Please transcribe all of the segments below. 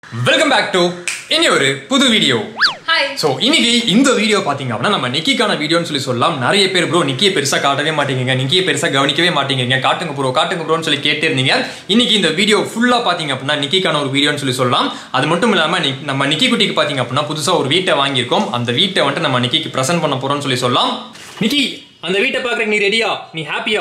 Welcome back to இனி ஒரு புது வீடியோ ஹாய் ஸோ இன்னைக்கு இந்த வீடியோ பார்த்தீங்க அப்படின்னா நம்ம நிக்கிக்கான வீடியோன்னு சொல்லி சொல்லலாம் நிறைய பேர் ப்ரோ நிக்கியை பெருசாக காட்டவே மாட்டேங்க நிக்கியை பெருசாக கவனிக்கவே மாட்டேங்க காட்டுங்க ப்ரோ காட்டுங்க ப்ரோன்னு சொல்லி கேட்டே இருந்தீங்க இன்னைக்கு இந்த வீடியோ ஃபுல்லாக பார்த்தீங்க அப்படின்னா நிக்கிக்கான ஒரு வீடியோன்னு சொல்லி சொல்லலாம் அது மட்டும் இல்லாமல் நி- நம்ம நிக்கி குட்டிக்கு பார்த்தீங்க அப்படின்னா புதுசாக ஒரு வீட்டை வாங்கியிருக்கோம் அந்த வீட்டை வந்துட்டு நம்ம நிக்கிக்கு ப்ரெசென்ட் பண்ண போறோம்னு சொல்லி சொல்லலாம் நிக்கி அந்த வீட்டை பார்க்குறக்கு நீ ரெடியா நீ ஹாப்பியா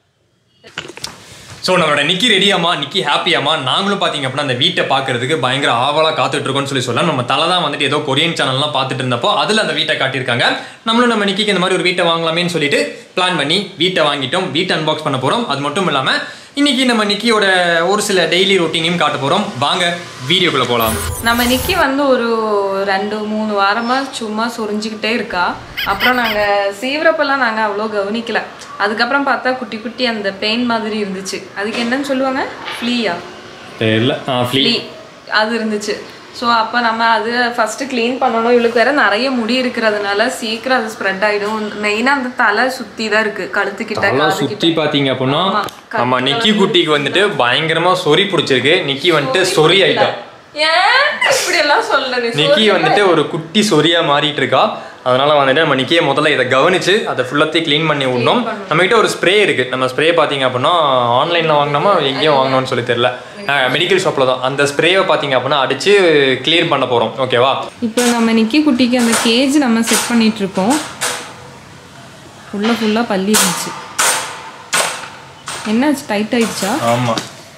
ஸோ நம்மளோட நிக்கி ரெடியாமா நிக்கி ஹாப்பியாமா நாங்களும் பார்த்தீங்க அப்படின்னா அந்த வீட்டை பார்க்கறதுக்கு பயங்கர ஆவலாக காத்துட்டு இருக்கோம்னு சொல்லி சொல்லலாம் நம்ம தலை தான் வந்துட்டு ஏதோ கொரியன் சேனல்லாம் பார்த்துட்டு இருந்தப்போ அதில் அந்த வீட்டை காட்டியிருக்காங்க நம்மளும் நம்ம நிக்கிக்கு இந்த மாதிரி ஒரு வீட்டை வாங்கலாமேன்னு சொல்லிட்டு பிளான் பண்ணி வீட்டை வாங்கிட்டோம் வீட்டை அன்பாக்ஸ் பண்ண போகிறோம் அது மட்டும் இல்லாமல் இன்னைக்கு நம்ம நிக்கியோட ஒரு சில டெய்லி ரொட்டீனையும் காட்ட போகிறோம் வாங்க வீடியோக்குள்ளே போகலாம் நம்ம நிக்கி வந்து ஒரு ரெண்டு மூணு வாரமா சும்மா சொரிஞ்சுக்கிட்டே இருக்கா அப்புறம் நாங்க சீவிரப்பெல்லாம் நாங்க அவ்வளோ கவனிக்கல அதுக்கப்புறம் பார்த்தா குட்டி குட்டி அந்த பெயின் மாதிரி இருந்துச்சு அதுக்கு என்னன்னு சொல்லுவாங்க ஃப்ளீயா தெரியல ஃப்ளீ அது இருந்துச்சு ஸோ அப்போ நம்ம அது ஃபஸ்ட்டு க்ளீன் பண்ணணும் இவளுக்கு வேற நிறைய முடி இருக்கிறதுனால சீக்கிரம் அது ஸ்ப்ரெட் ஆகிடும் மெயினாக அந்த தலை சுற்றி தான் இருக்கு கழுத்துக்கிட்ட தலை காது சுற்றி பார்த்தீங்க அப்படின்னா ஆமா. நம்ம நிக்கி குட்டிக்கு வந்துட்டு பயங்கரமாக சொறி பிடிச்சிருக்கு நிக்கி வந்துட்டு சொறி ஆயிட்டா ஏன் இப்படி எல்லாம் சொல்ல நீ நிக்கி வந்துட்டு ஒரு குட்டி சொரியா மாறிட்டு இருக்கா அதனால வந்துட்டு நம்ம நிக்கியை முதல்ல இதை கவனிச்சு அதை ஃபுல்லாத்தையும் க்ளீன் பண்ணி விடணும் நம்ம கிட்ட ஒரு ஸ்ப்ரே இருக்கு நம்ம ஸ்ப்ரே பார்த்தீங்க அப்படின்னா ஆன்லைன்ல வாங்கினோமா எங்கேயும் வாங்கணும்னு சொல்லி தெரியல மெடிக்கல் ஷாப்ல தான் அந்த ஸ்ப்ரேவை பார்த்தீங்க அப்படின்னா அடிச்சு கிளியர் பண்ண போறோம் ஓகேவா இப்போ நம்ம நிக்கி குட்டிக்கு அந்த கேஜ் நம்ம செட் பண்ணிட்டு இருக்கோம் ஃபுல்லாக ஃபுல்லாக பள்ளி இருந்துச்சு என்னாச்சு டைட் ஆயிடுச்சா ஆமா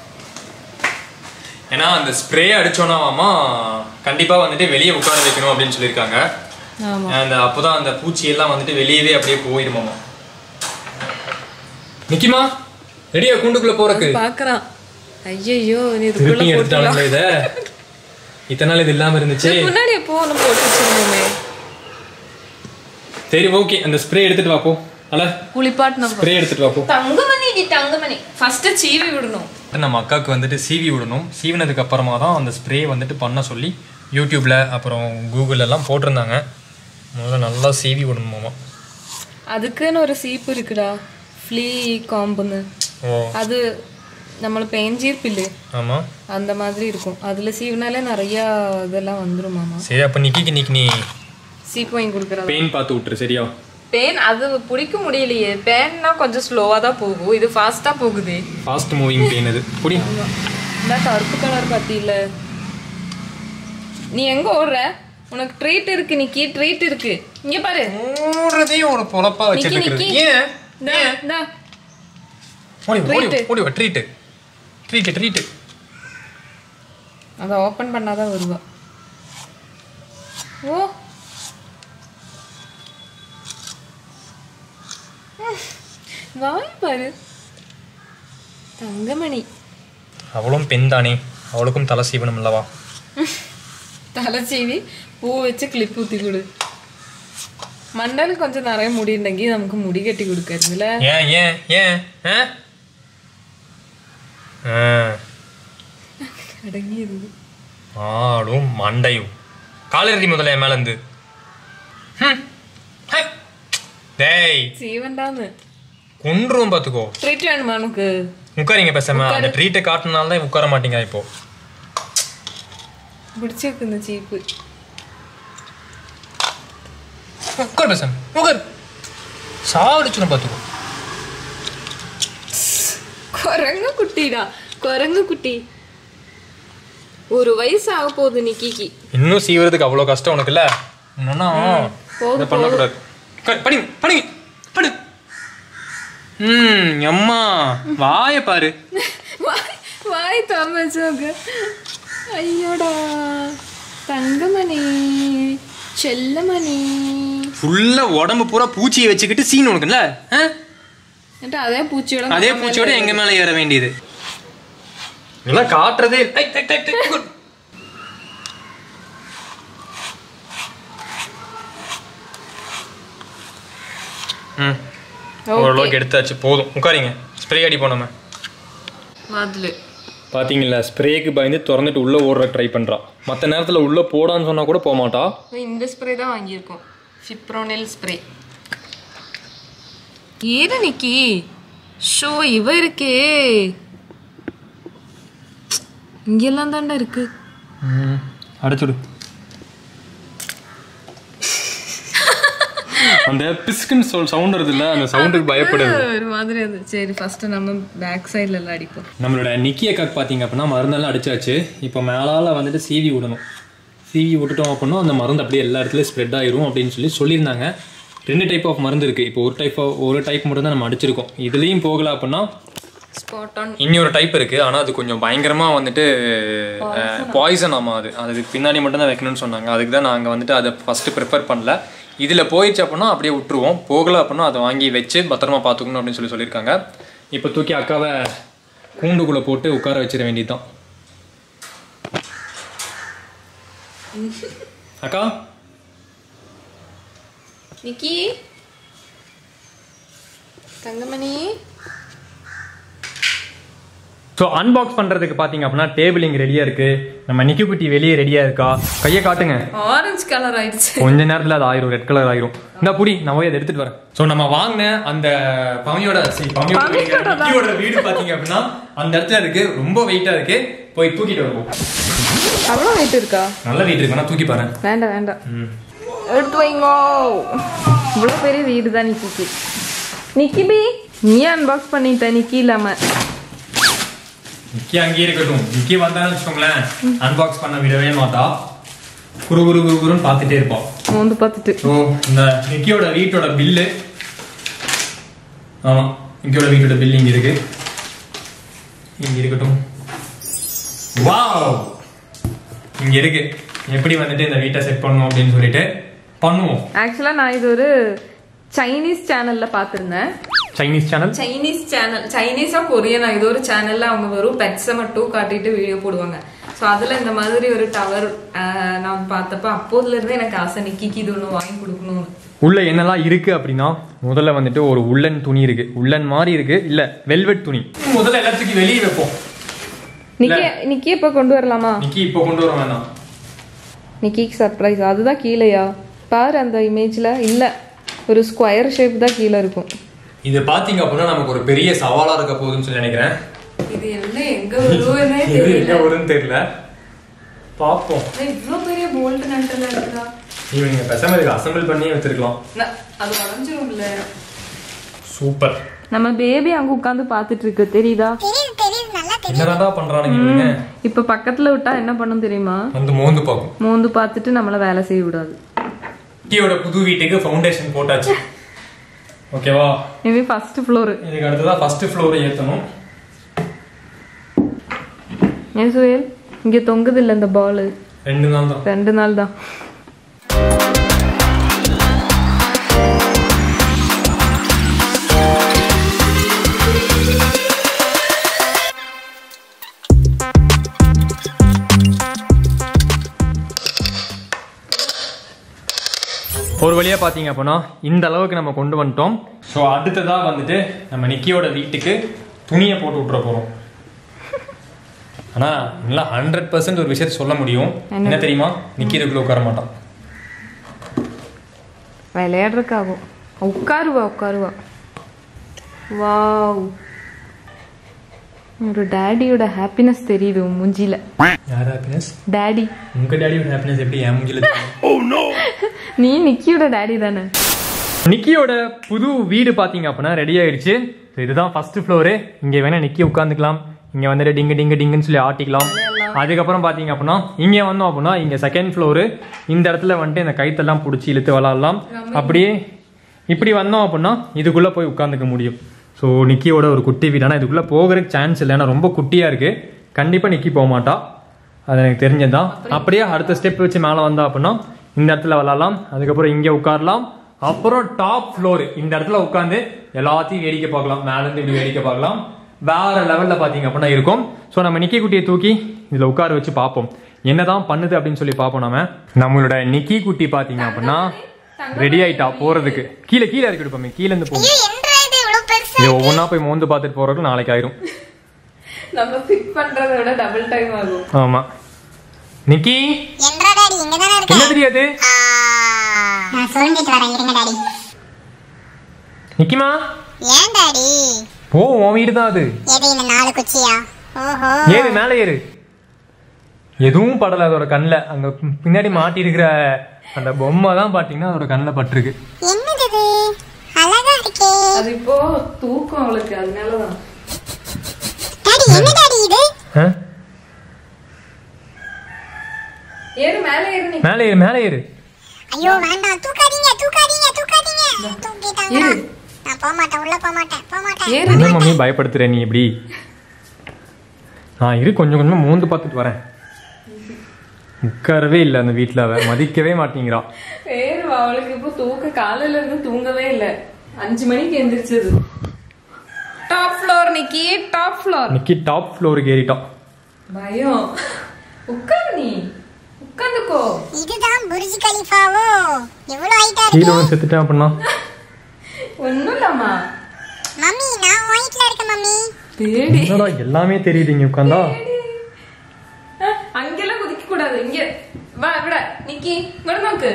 ஏன்னா அந்த ஸ்ப்ரே அடிச்சோன்னாமா கண்டிப்பா வந்துட்டு வெளியே உட்கார வைக்கணும் அப்படின்னு சொல்லியிருக்காங்க ஆமா அந்த அப்போதான் அந்த பூச்சி எல்லாம் வந்துட்டு வெளியவே அப்படியே போயிருமாமா நிக்கிமா ரெடியா கூண்டுக்குள்ள போறக்கு பார்க்கறான் ஐயோ நீ திருப்பி இதுக்குள்ள எடுத்துட்டாங்களே இத இத்தனை நாள் இது இல்லாம இருந்துச்சு முன்னாடி எப்போ ஒன்று போட்டு வச்சிருந்தோமே சரி ஓகே அந்த ஸ்ப்ரே எடுத்துட்டு வா போ அல்ல குளிப்பாட்டின ஸ்ப்ரே எடுத்துட்டு வா போ தங்கமணி டி தங்கமணி ஃபர்ஸ்ட் சீவி விடணும் நம்ம அக்காவுக்கு வந்துட்டு சீவி விடணும் சீவினதுக்கு அப்புறமா தான் அந்த ஸ்ப்ரே வந்துட்டு பண்ண சொல்லி யூடியூப்ல அப்புறம் கூகுள்ல எல்லாம் போட்டிருந்தாங்க முதல்ல நல்லா சீவி விடணுமாமா அதுக்குன்னு ஒரு சீப்பு இருக்குடா ஃப்ளீ காம்புன்னு ஓ அது நம்மள பெஞ்சீர்ப்பில்லு ஆமா அந்த மாதிரி இருக்கும் அதுல சீவினாலே நிறைய இதெல்லாம் வந்துரும் மாமா சரி அப்ப நிக்கிக்கு இன்னைக்கு நீ சீப்பு வாங்கி கொடுக்குறது பெயின் பார்த்து விட்டுரு சரியா பேன் அது பிடிக்க முடியலையே பேன்னா கொஞ்சம் ஸ்லோவாக தான் போகும் இது ஃபாஸ்ட்டாக போகுது ஃபாஸ்ட் மூவிங் பெயின் அது புடி இந்த கருப்பு கலர் பத்தியில நீ எங்க ஓடுற உனக்கு ட்ரீட் இருக்கு நிக்கி ட்ரீட் இருக்கு இங்க பாரு ஓடுறதையும் ஒரு பொழப்பா வச்சுட்டு நிக்கி, இருக்கிறது நிக்கி. ஏன் இந்தா, இந்தா. ஓடி வா, ஓடி வா, Treat. ஓடி வா ட்ரீட்டு ட்ரீட்டு ட்ரீட்டு அதை ஓப்பன் பண்ணாதான் வருவா ஓ வாய் பாரு தங்கமணி அவளும் பெண் தானே அவளுக்கும் தலை சீவனம் இல்லவா தலை சீவி பூ வச்சு கிளிப் ஊத்தி கொடு மண்டல் கொஞ்சம் நிறைய முடி உണ്ടെങ്കിൽ നമുക്ക് മുടി കെട്ടി കൊടുക്കരുന്നില്ല ஏன் ஏன் ஏன் ஆ? ஆ, അടങ്ങിയത് ஆளும் மண்டையும் காலெழுதி முதல்ல என் மேல இருந்து ஹம். ஹை. டேய் ചെയ്യണ്ടാന്ന് கொன்றுவோம் பாத்துக்கோ ട്രീറ്റ് വേണമോ നമുക്ക് உட்காரிங்க பேசாம அந்த ட்ரீட்டை காட்டினால தான் உட்கார மாட்டீங்க இப்போ പിടിച്ചു വെക്കുന്ന ചീപ്പ് உட்கார் பேசாம உட்கார் சாவடிச்சுடும் பாத்துக்கோ குரங்கு குட்டிடா குரங்கு குட்டி ஒரு வயசு ஆக போகுது நிக்கிக்கு இன்னும் சீவறதுக்கு அவ்வளோ கஷ்டம் உனக்கு இல்ல என்னன்னா போதும், இதை பண்ணக்கூடாது உட்கார், படி படி படு ம் அம்மா வாய பாரு വായ് വായ് തുറന്ന് വെച്ച് നോക്ക് അയ്യോടാ തങ്കമണി ചെല്ലമണി ஃபுல்லா உடம்பு பூரா பூச்சியை வச்சுக்கிட்டு சீன் உனக்குல்ல ஆ? എന്നിട്ട് അതേ പൂച്ചയുടെ அதே பூச்சியோட எங்க மேல ஏற வேண்டியது இதெல்லாம் காட்டுறதே இல்ல. ஐ, ஐ, ஐ, ஐ, உட்கார். ம் ஓரளவுக்கு எடுத்தாச்சு போதும் உட்காரிங்க ஸ்ப்ரே அடி போனோமே വാതില് பாத்தீங்களா ஸ்ப்ரேக்கு பயந்து திறந்துட்டு உள்ள ஓடுற ட்ரை பண்றா மற்ற நேரத்துல உள்ள போடான்னு சொன்னா கூட போக மாட்டா இந்த ஸ்ப்ரே தான் வாங்கியிருக்கோம் ஃபிப்ரோனில் ஸ்ப்ரே ஏது நிக்கி ஷோ இவ இருக்கே இங்கெல்லாம் தாண்டா இருக்கு ம், அடைச்சுடு அந்த பிஸ்குன்னு சொல் சவுண்ட் வருது இல்ல அந்த சவுண்டுக்கு பயப்படுது ஒரு மாதிரி அது சரி ஃபர்ஸ்ட் நம்ம பேக் சைடுல எல்லாம் அடிப்போம் நம்மளோட நிக்கி அக்காக்கு பார்த்தீங்க அப்படின்னா மருந்தெல்லாம் அடிச்சாச்சு இப்போ மேலால வந்துட்டு சீவி விடணும் சீவி விட்டுட்டோம் அப்படின்னா அந்த மருந்து அப்படியே எல்லா இடத்துலையும் ஸ்ப்ரெட் ஆயிரும் அப்படின்னு சொல்லி சொல்லியிருந்தாங்க ரெண்டு டைப் ஆஃப் மருந்து இருக்குது இப்போ ஒரு டைப் ஒரு டைப் மட்டும் தான் நம்ம அடிச்சிருக்கோம் இதுலேயும் போகல அப்படின்னா ஸ்பாட் ஆன் இன்னொரு டைப் இருக்குது ஆனால் அது கொஞ்சம் பயங்கரமாக வந்துட்டு பாய்சன் ஆமாம் அது அதுக்கு பின்னாடி மட்டும் தான் வைக்கணும்னு சொன்னாங்க அதுக்கு தான் நாங்கள் வந்துட்டு அதை ஃபஸ்ட்டு ப்ரிஃபர் பண்ணல இதில் போயிடுச்சு அப்படின்னா அப்படியே விட்டுருவோம் போகல அப்படின்னா அதை வாங்கி வச்சு பத்திரமா பார்த்துக்கணும் அப்படின்னு சொல்லி சொல்லியிருக்காங்க இப்போ தூக்கி அக்காவை கூண்டுக்குள்ளே போட்டு உட்கார வச்சிட வேண்டியதுதான் அக்கா நிக்கி தங்கமணி ஸோ அன்பாக்ஸ் பண்ணுறதுக்கு பார்த்தீங்க அப்படின்னா டேபிள் இங்கே ரெடியாக இருக்குது நம்ம நிக்கி குட்டி வெளியே ரெடியாக இருக்கா கையை காட்டுங்க ஆரஞ்சு கலர் ஆயிடுச்சு கொஞ்ச நேரத்துல அது ஆயிரும் ரெட் கலர் ஆயிரும் இந்த புடி நான் போய் அதை எடுத்துட்டு வரேன் சோ நம்ம வாங்கின அந்த பமியோட சி பமியோட நிக்கியோட வீடு பாத்தீங்க அப்படின்னா அந்த இடத்துல இருக்கு ரொம்ப வெயிட்டா இருக்கு போய் தூக்கிட்டு வருவோம் அவ்வளோ வெயிட் இருக்கா நல்ல வெயிட் இருக்கு நான் தூக்கி பாரு வேண்டாம் வேண்டாம் எடுத்து வைங்கோ இவ்வளோ பெரிய வீடு தான் நிக்கிக்கு நிக்கி பி நீ அன்பாக்ஸ் பண்ணிட்ட நிக்கி இல்லாம நிக்கி அங்கேயே இருக்கட்டும் நிக்கி வந்தான்னு வச்சுக்கோங்களேன் அன்பாக்ஸ் பண்ண விடவே மாட்டா குரு குரு குரு குருன்னு பார்த்துட்டே இருப்பான் வந்து பார்த்துட்டு ஸோ இந்த நிக்கியோட வீட்டோட பில்லு ஆமா நிக்கியோட வீட்டோட பில் இங்க இருக்கு இங்க இருக்கட்டும் வாவ் இங்க இருக்கு எப்படி வந்துட்டு இந்த வீட்டை செட் பண்ணணும் அப்படின்னு சொல்லிட்டு பண்ணுவோம் ஆக்சுவலாக நான் இது ஒரு சைனீஸ் சேனல்ல பார்த்துருந்தேன் சைனீஸ் சேனல் சைனீஸ் சேனல் சைனீஸா கொரியனா இது ஒரு சேனல்ல அவங்க வெறும் பெட்ஸை மட்டும் காட்டிட்டு வீடியோ போடுவாங்க ஸோ அதுல இந்த மாதிரி ஒரு டவர் நான் பார்த்தப்ப அப்போதுல இருந்து எனக்கு ஆசை நிக்கிக்கு இது ஒன்று வாங்கி கொடுக்கணும்னு உள்ள என்னெல்லாம் இருக்கு அப்படின்னா முதல்ல வந்துட்டு ஒரு உள்ளன் துணி இருக்கு உள்ளன் மாதிரி இருக்கு இல்ல வெல்வெட் துணி முதல்ல எல்லாத்துக்கும் வெளியே வைப்போம் நிக்கி நிக்கி இப்ப கொண்டு வரலாமா நிக்கி இப்போ கொண்டு வர வேண்டாம் நிக்கிக்கு சர்ப்ரைஸ் அதுதான் கீழேயா பாரு அந்த இமேஜ்ல இல்ல ஒரு ஸ்கொயர் ஷேப் தான் கீழே இருக்கும் இது பாத்தீங்க அப்படின்னா நமக்கு ஒரு பெரிய சவாலா இருக்க போகுதுன்னு சொல்லி நினைக்கிறேன் இது என்ன எங்க வருவனே இது எங்க வரும்னு தெரியல பாப்போம் இவ்வளோ பெரிய போல்ட் நட்டெல்லாம் இருக்குதா இவன் நீங்க பெசாம இதுக்கு அசம்பிள் பண்ணி வச்சிருக்கலாம் அது உடஞ்சிரும்ல சூப்பர் நம்ம பேபி அங்க உட்கார்ந்து பார்த்துட்டு இருக்கு தெரியுதா என்னதான்டா பண்றானுங்க இவனுங்க இப்ப பக்கத்துல விட்டா என்ன பண்ணும் தெரியுமா வந்து மோந்து பார்க்கும் மோந்து பார்த்துட்டு நம்மள வேலை செய்ய விடாது கியோட புது வீட்டுக்கு ஃபவுண்டேஷன் போட்டாச்சு ஓகேவா மேபி ஃபர்ஸ்ட் ஃப்ளோர் இதுக்கு அடுத்ததான் ஃபர்ஸ்ட் ஃப்ளோரை ஏத்தணும் ஏன் சுயல் இங்க தொங்குது இல்ல இந்த பால் ரெண்டு நாள் தான் ரெண்டு நாள் தான் ஒரு வழியா பாத்தீங்க அப்படின்னா இந்த அளவுக்கு நம்ம கொண்டு வந்துட்டோம் ஸோ அடுத்ததா வந்துட்டு நம்ம நிக்கியோட வீட்டுக்கு துணியை போட்டு விட்டுற போறோம் ஆனா நல்லா ஹண்ட்ரட் பர்சன்ட் ஒரு விஷயத்த சொல்ல முடியும் என்ன தெரியுமா நிக்கி இதுக்குள்ள உட்கார மாட்டான் விளையாடுறதுக்காகும் உட்காருவா உட்காருவா வாவ் ஒரு டேடியோட ஹாப்பினஸ் தெரியுது உன் மூஞ்சில யார் ஹாப்பினஸ் டேடி உங்க டேடியோட ஹாப்பினஸ் எப்படி என் மூஞ்சில தெரியும்? நீ நிக்கியோட டேடி தானே நிக்கியோட புது வீடு பாத்தீங்க அப்படின்னா ரெடி ஆயிடுச்சு So இதுதான் ஃபர்ஸ்ட் ஃப்ளோரு இங்க வேணா நிக்கி உட்காந்துக்கலாம் இங்க வந்துட்டு டிங்கு டிங்கு டிங்குன்னு சொல்லி ஆட்டிக்கலாம் அதுக்கப்புறம் பாத்தீங்க அப்படின்னா இங்க வந்தோம் அப்படின்னா இங்க செகண்ட் ஃப்ளோரு இந்த இடத்துல வந்துட்டு இந்த கைத்தெல்லாம் பிடிச்சி இழுத்து விளாடலாம் அப்படியே இப்படி வந்தோம் அப்படின்னா இதுக்குள்ள போய் உட்காந்துக்க முடியும் ஸோ நிக்கியோட ஒரு குட்டி வீடு ஆனால் இதுக்குள்ள போகிறதுக்கு சான்ஸ் இல்லை ஏன்னா ரொம்ப குட்டியா இருக்கு கண்டிப்பா நிக்கி போக மாட்டா அது எனக்கு தெரிஞ்சதுதான் அப்படியே அடுத்த ஸ்டெப் வச்சு மேலே வந்தா அப்படின்னா இந்த இடத்துல விளாடலாம் அதுக்கப்புறம் இங்கே உட்காரலாம் அப்புறம் டாப் ஃப்ளோர் இந்த இடத்துல உட்காந்து எல்லாத்தையும் வேடிக்கை பார்க்கலாம் மேல இருந்து இப்படி வேடிக்கை பார்க்கலாம் வேற லெவல்ல பாத்தீங்க அப்படின்னா இருக்கும் ஸோ நம்ம நிக்கி குட்டியை தூக்கி இதுல உட்கார வச்சு பார்ப்போம் என்னதான் பண்ணுது அப்படின்னு சொல்லி பார்ப்போம் நாம நம்மளோட நிக்கி குட்டி பாத்தீங்க அப்படின்னா ரெடி ஆயிட்டா போறதுக்கு கீழே கீழே இருக்கு எடுப்போமே கீழே இருந்து போகும் இது ஒவ்வொன்றா போய் மோந்து பார்த்துட்டு போறதுக்கு நாளைக்கு ஆயிரும் நம்ம ஃபிட் பண்றதை விட டபுள் டைம் ஆகும் ஆமா நிக்கி என்றா டாடி இங்க தானே இருக்க என்ன தெரியாது நான் சொல்லிட்டு வரேன் இருங்க டாடி நிக்கிமா ஏன் டாடி ஓ உன் வீடு தான் அது எது இந்த நாலு குச்சியா ஓஹோ ஏறு மேலே ஏறு எதுவும் படல அதோட கண்ணில் அங்க பின்னாடி மாட்டி இருக்கிற அந்த பொம்மை தான் பாத்தீங்கன்னா அதோட கண்ணில் பட்டிருக்கு என்னது இது அழகா இருக்கே அது இப்போ தூக்கம் அவளுக்கு அதனாலதான் டாடி என்ன டாடி இது ஆ? ஏறு மேலே ஏறு நீ மேலே ஏறு மேலே ஏறு ஐயோ வேண்டாம் தூக்காதீங்க தூக்காதீங்க தூக்காதீங்க தூக்கிட்டாங்க நான் போக மாட்டேன் உள்ள போக மாட்டேன் போக மாட்டேன் ஏறு என்ன மம்மி பயப்படுத்துற நீ எப்படி நான் இரு கொஞ்சம் கொஞ்சமா மூந்து பார்த்துட்டு வரேன் உட்காரவே இல்லை அந்த வீட்டில் அவ மதிக்கவே மாட்டேங்கிறா ஏறு அவளுக்கு இப்போ தூக்க காலையில இருந்து தூங்கவே இல்ல அஞ்சு மணிக்கு எந்திரிச்சது top floor Nikki top floor Nikki top ஃப்ளோருக்கு ஏறிட்டான் பயம் உட்காரு நீ உட்காந்துக்கோ இதுதான் புர்ஜ் கலிஃபாவோ இவ்வளவு ஹைட்டா கீழே இருக்கு ஒன்று செத்துட்டேன் அப்படின்னா ஒண்ணும் இல்லாமா மம்மி நான் ஒயிட்ல இருக்கேன் மம்மி தேடி என்னடா எல்லாமே தெரியுது இங்க உட்காந்தா அஹ், அங்கெல்லாம் குதிக்க கூடாது இங்க வா விட நிக்கி இங்க நோக்கு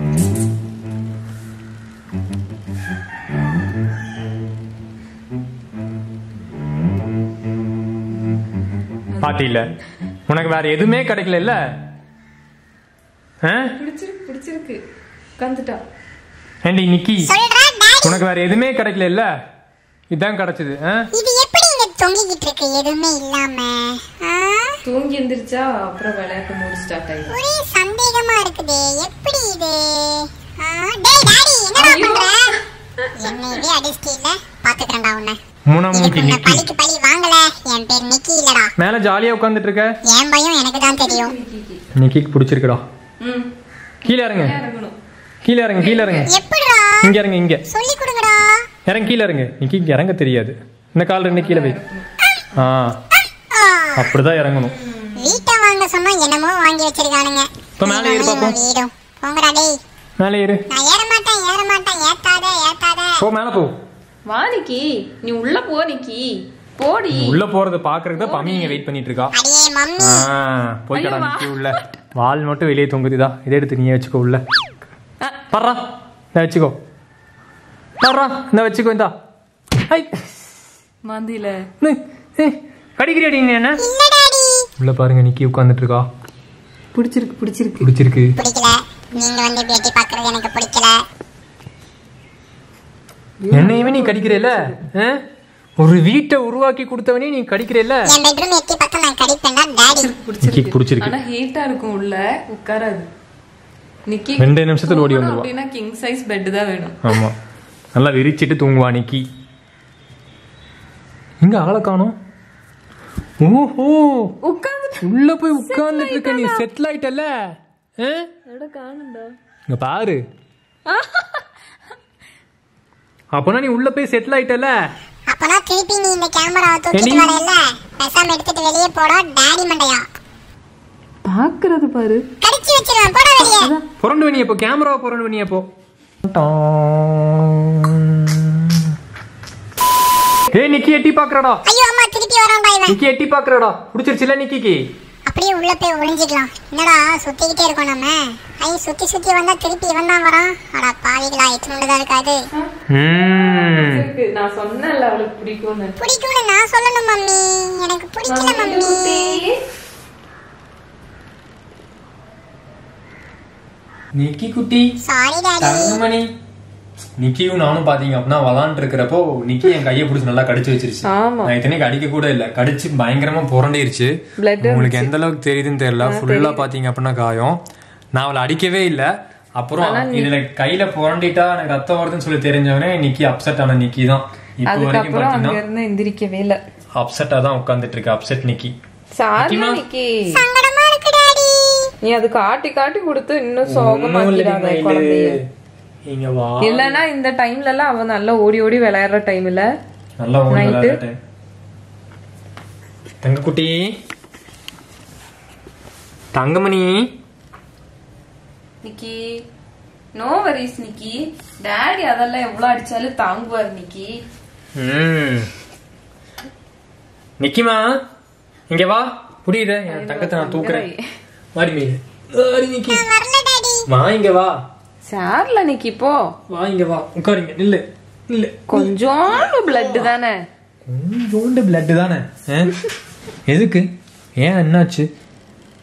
பாட்டி இல்ல உனக்கு வேற எதுவுமே கிடைக்கல இல்ல பிடிச்சிருக்கு பிடிச்சிருக்கு உட்காந்துட்டா ஏண்டி நிக்கி சொல்றா டாடி உனக்கு வேற எதுவுமே கிடைக்கல இல்ல இதான் கிடைச்சது ஆ? இது எப்படி இங்க தொங்கிக்கிட்டு இருக்கு எதுவுமே இல்லாம ஆ? தூங்கி எந்திரிச்சா அப்புறம் விளையாட்டு மூடு ஸ்டார்ட் ஆயிடும் ஒரே சந்தேகமா இருக்குது எப்படி இது ஆ, டேய் டாடி என்னடா ஐயோ. பண்ற என்ன இதே அடிச்சிட்டீல்ல பாத்துக்கிறேன்டா உன்னை மூணாமூட்டி இதுக்கு உன்னை நிக்கி பழிக்கு பழி வாங்கல என் பேர் நிக்கி இல்லடா மேல ஜாலியா உட்காந்துட்டு இருக்க என் பயம் எனக்கு தான் தெரியும் நிக்கிக்கு பிடிச்சிருக்குடா ம் கீழே இறங்க இறங்கணும் கீழே இறங்க கீழே இறங்க எப்படிடா இங்க இறங்க இங்க சொல்லி கொடுங்கடா இறங்க கீழே இறங்க நிக்கி இங்க இறங்க தெரியாது இந்த கால் ரெண்டு கீழே வை ஆ ஆ, அப்படிதான் இறங்கணும் வீட்டை வாங்க சொன்னா என்னமோ வாங்கி வச்சிருக்கானுங்க இப்ப மேலே ஏறு பாப்போம். வீடும் போங்கடா டேய் மேலே ஏறு நான் ஏற மாட்டேன் ஏற மாட்டேன் ஏத்தாத ஏத்தாத போ மேலே போ வா நிக்கி நீ உள்ள போ நிக்கி போடி உள்ள போறத பாக்குறதுக்கு தான் பம்மி இங்க வெயிட் பண்ணிட்டு இருக்கா அடியே மம்மி ஆ, போய்க்கடா ஐயோ, நிக்கி உள்ள வால் மட்டும் வெளியே தொங்குதுதா இதை எடுத்து நீயே வச்சுக்கோ உள்ள பர்றா இந்த வச்சுக்கோ பர்றா இந்த வச்சுக்கோ இந்தா ஐ மந்தில கடிக்கிறியாடி நீ என்ன இல்ல டாடி உள்ள பாருங்க நிக்கி உட்கார்ந்துட்டு இருக்கா பிடிச்சிருக்கு பிடிச்சிருக்கு பிடிச்சிருக்கு பிடிக்கல நீங்க வந்து பேட்டி பாக்குறது எனக்கு பிடிக்கல என்னையுமே நீ கடிக்கிறேல ஒரு வீட்டை உருவாக்கி கொடுத்தவனே நீ கடிக்கிறேல என் பெட்ரூம் எட்டி பார்த்தா நான் கடிப்பேன்டா டாடி நிக்கிக்கு பிடிச்சிருக்கு ஆனா ஹீட்டா இருக்கும் உள்ள உட்காராது நிக்கி ரெண்டு நிமிஷத்துல ஓடி தூங்கணும் வந்துருவா அப்படின்னா கிங் சைஸ் பெட் தான் வேணும் ஆமா நல்லா விரிச்சிட்டு தூங்குவா நிக்கி இங்க ஆளை காணோம் ஓஹோ உட்காந்து உள்ள போய் உட்கார்ந்துட்டு இருக்க நீ செட்டில் ஆயிட்டல ஆ? காணுண்டா இங்க பாரு அப்பனா நீ உள்ள போய் செட்டில் ஆயிட்டல அப்பனா திருப்பி நீ இந்த கேமராவை தூக்கிட்டு என்னி? வரல பேசாம எடுத்துட்டு வெளியே போடா டாடி மண்டையா பாக்குறது பாரு கடிச்சு வச்சிருவேன் போடா வெளியே புரண்டு வனிய போ கேமராவை புரண்டு வனிய போ ஏய் நிக்கி எட்டி பாக்குறடா ஐயோ அம்மா திருப்பி வரான்டா இவன் நிக்கி எட்டி பாக்குறடா பிடிச்சிருச்சுல நிக்கிக்கு அப்படியே உள்ள போய் ஒளிஞ்சுக்கலாம் என்னடா சுத்திக்கிட்டே இருக்கோம் நம்ம ஐ சுத்தி சுத்தி வந்தா திருப்பி இவன் தான் வரான் அடா பாவிகளா எத்தனை தான் இருக்காது ம் இருக்கு. நான் சொன்னேன்ல அவளுக்கு பிடிக்கும்னு பிடிக்கும்னு நான் சொல்லணும் மம்மி எனக்கு பிடிக்கல மம்மி நிக்கி குட்டி சாரி டாடி தங்கமணி நிக்கியும் நானும் பாத்தீங்க அப்படின்னா விளாண்டு இருக்கிறப்போ நிக்கி என் கையை பிடிச்சி நல்லா கடிச்சு வச்சிருச்சு ஆமா. நான் இத்தனைக்கு அடிக்க கூட இல்ல கடிச்சு பயங்கரமா புரண்டிருச்சு Blood உங்களுக்கு எந்த அளவுக்கு தெரியுதுன்னு தெரியல ஃபுல்லா பாத்தீங்க அப்படின்னா காயம் நான் அவளை அடிக்கவே இல்ல அப்புறம் இதுல கையில புரண்டிட்டா எனக்கு ரத்தம் வருதுன்னு சொல்லி தெரிஞ்சவனே நிக்கி அப்செட் ஆன நிக்கி தான் இப்போ வரைக்கும் அதுக்கப்புறம் அங்க பாத்தீங்கன்னா இருந்து எந்திரிக்கவே இல்ல அப்செட்டா தான் உட்கார்ந்துட்டு இருக்கு அப்செட் நிக்கி சாரியா நிக்கி சங்கடமா இருக்கு டாடி நீ அது காட்டி காட்டி கொடுத்து இன்னும் சோகமாக்கிறாங்க குழந்தைய இங்க வா இல்லனா இந்த டைம்ல எல்லாம் அவ நல்லா ஓடி ஓடி விளையாடுற டைம்ல நல்லா ஓடி Night. விளையாடுற தங்க குட்டி Thangamani Nikki no worries Nikki daddy அதெல்லாம் எவ்வளவு அடிச்சாலும் தாங்குவார் நிக்கி ம் நிக்கிமா இங்க வா புரியுது என் தங்கத்தை நான் தூக்குறேன் வாடி மீது வாடி நிக்கி வரல டாடி வா இங்க வா சேர்ல நிக்கி போ வா இங்க வா உட்காருங்க நில்லு நில்லு கொஞ்சோண்டு பிளட் தானே கொஞ்சோண்டு பிளட் தானே ஆ? எதுக்கு ஏன் என்னாச்சு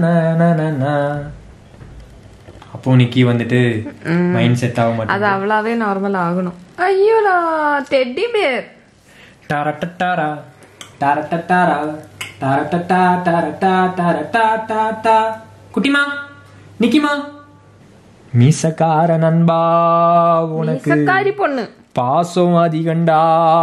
அப்போ நிக்கி வந்துட்டு மைண்ட் செட் ஆக அது மாட்டேங்குது அவ்வளவே நார்மல் ஆகணும் ஐயோடா டெட்டி பேர் டாரட்டட்டாரா, டாரட்டட்டாரா, டாரட்டட்டா, டாரட்டா, டாரட்டா, டாட்டா. குட்டிமா நிக்கிமா மீசக்கார நண்பா உனக்கு சக்காரி பொண்ணு பாசம் அதிகண்டா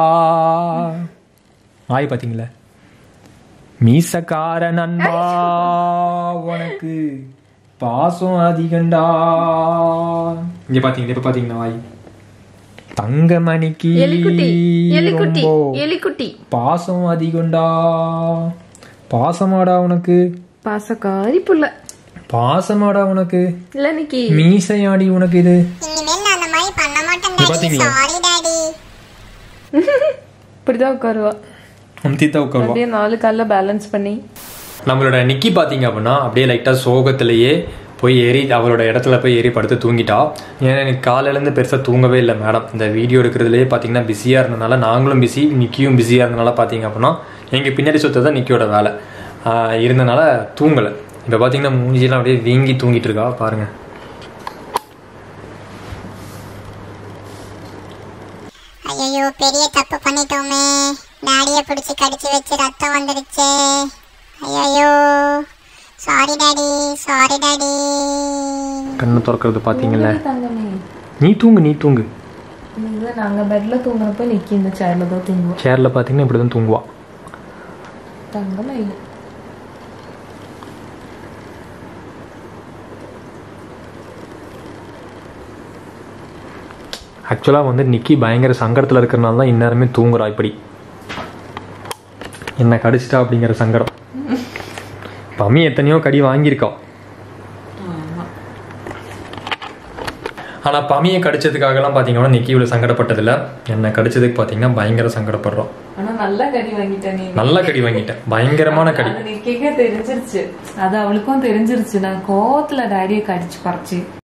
ஆய் பாத்தீங்களா மீசக்கார நண்பா உனக்கு பாசம் அதிகண்டா இங்க பாத்தீங்களா இப்ப பாத்தீங்களா வாய் தங்கமணிக்கு எலிக்குட்டி எலிக்குட்டி ரொம்ப எலிக்குட்டி பாசம் அதிகண்டா பாசமாடா உனக்கு பாசக்காரி புள்ள பாசமாடா உனக்கு இல்ல நிக்கி மீசையாடி உனக்கு இது இனிமேல் நான் அந்த மாதிரி பண்ண மாட்டேன் இது டாடி பாத்தீங்களா? சாரி டாடி இப்படிதான் உட்காருவா அம்தித்தா உட்காருவா அப்படியே நாலு கால்ல பேலன்ஸ் பண்ணி நம்மளோட நிக்கி பார்த்தீங்க அப்படின்னா அப்படியே லைட்டாக சோகத்திலேயே போய் ஏறி அவளோட இடத்துல போய் ஏறி படுத்து தூங்கிட்டா ஏன்னா எனக்கு காலையிலேருந்து பெருசாக தூங்கவே இல்லை மேடம் இந்த வீடியோ எடுக்கிறதுலேயே பார்த்தீங்கன்னா பிஸியாக இருந்தனால நாங்களும் பிஸி நிக்கியும் பிஸியாக இருந்தனால பார்த்தீங்க அப்படின்னா எங்கள் பின்னாடி சுற்றது தான் நிக்கியோட வேலை ஆஹ் இருந்தனால தூங்கலை இப்போ பார்த்தீங்கன்னா மூஞ்சியெல்லாம் அப்படியே வீங்கி தூங்கிட்டு இருக்கா பாருங்கள் ஐயோ பெரிய தப்பு பண்ணிட்டோமே டாடியை பிடிச்சி கடிச்சு வச்சு ரத்தம் வந்துருச்சே ஐயோ சாரி டாடி சாரி டாடி கண்ணை திறக்கிறது பார்த்தீங்களா தங்கமே நீ தூங்கு நீ தூங்கு இது நாங்க பெட்ல தூங்குறப்ப நிக்கி இந்த சேர்ல தான் தூங்குவோம் சேரில் பார்த்தீங்கன்னா இப்படி தான் தூங்குவா தங்கமே ஆக்சுவலாக வந்து நிக்கி பயங்கர சங்கடத்தில் இருக்கிறனால தான் இந்நேரமே தூங்குறா இப்படி என்ன கடிச்சிட்டா அப்படிங்கிற சங்கடம் பம்மி எத்தனையோ கடி வாங்கியிருக்கா ஆனால் பமியை கடிச்சதுக்காகலாம் பார்த்தீங்கன்னா நிக்கி இவ்வளோ சங்கடப்பட்டதில்ல என்னை கடிச்சதுக்கு பார்த்தீங்கன்னா பயங்கர சங்கடப்படுறோம் ஆனா நல்ல கடி வாங்கிட்ட நீ நல்ல கடி வாங்கிட்டேன் பயங்கரமான கடி அது நிக்கிக்கே தெரிஞ்சிருச்சு அது அவளுக்கும் தெரிஞ்சிருச்சு நான் கோவத்துல டாடியை கடிச்சு பறிச்சு